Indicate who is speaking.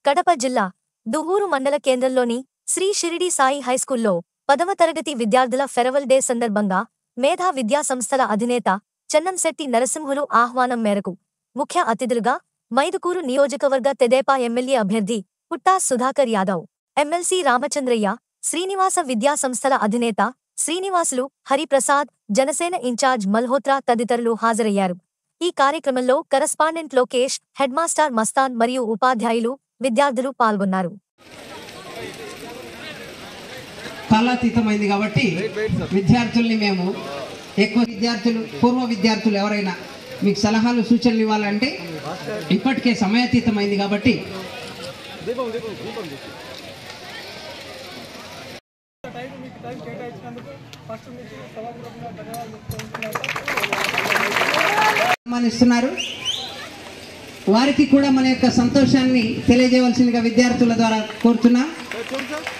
Speaker 1: కడప జిల్లా దువ్వూరు మండల కేంద్రంలోని శ్రీ షిరిడి సాయి హైస్కూల్లో పదవ తరగతి విద్యార్థుల ఫెరవల్ డే సందర్భంగా మేధా విద్యా సంస్థల అధినేత చెన్నంశెట్టి నరసింహులు ఆహ్వానం మేరకు ముఖ్య అతిథులుగా మైదుకూరు నియోజకవర్గ తెదేపా ఎమ్మెల్యే అభ్యర్థి పుట్టా సుధాకర్ యాదవ్ ఎమ్మెల్సీ రామచంద్రయ్య శ్రీనివాస విద్యా సంస్థల అధినేత శ్రీనివాసులు హరిప్రసాద్ జనసేన ఇన్ఛార్జ్ మల్హోత్రా తదితరులు హాజరయ్యారు ఈ కార్యక్రమంలో కరస్పాండెంట్ లోకేష్ హెడ్మాస్టర్ మస్తాన్ మరియు ఉపాధ్యాయులు విద్యార్థులు పాల్గొన్నారు
Speaker 2: కాలాతీతమైంది కాబట్టి విద్యార్థుల్ని మేము ఎక్కువ విద్యార్థులు పూర్వ విద్యార్థులు ఎవరైనా మీకు సలహాలు సూచనలు ఇవ్వాలంటే ఇప్పటికే సమయాతీతమైంది కాబట్టి
Speaker 3: టైం మీకు టైం కేటాయించినందుకు ఫస్ట్ మీకు సభాపూర్వకంగా ధన్యవాదాలు చెప్పుకుంటున్నాను
Speaker 2: సన్మానిస్తున్నారు వారికి కూడా మన యొక్క సంతోషాన్ని తెలియజేయవలసిందిగా విద్యార్థుల ద్వారా కోరుతున్నాం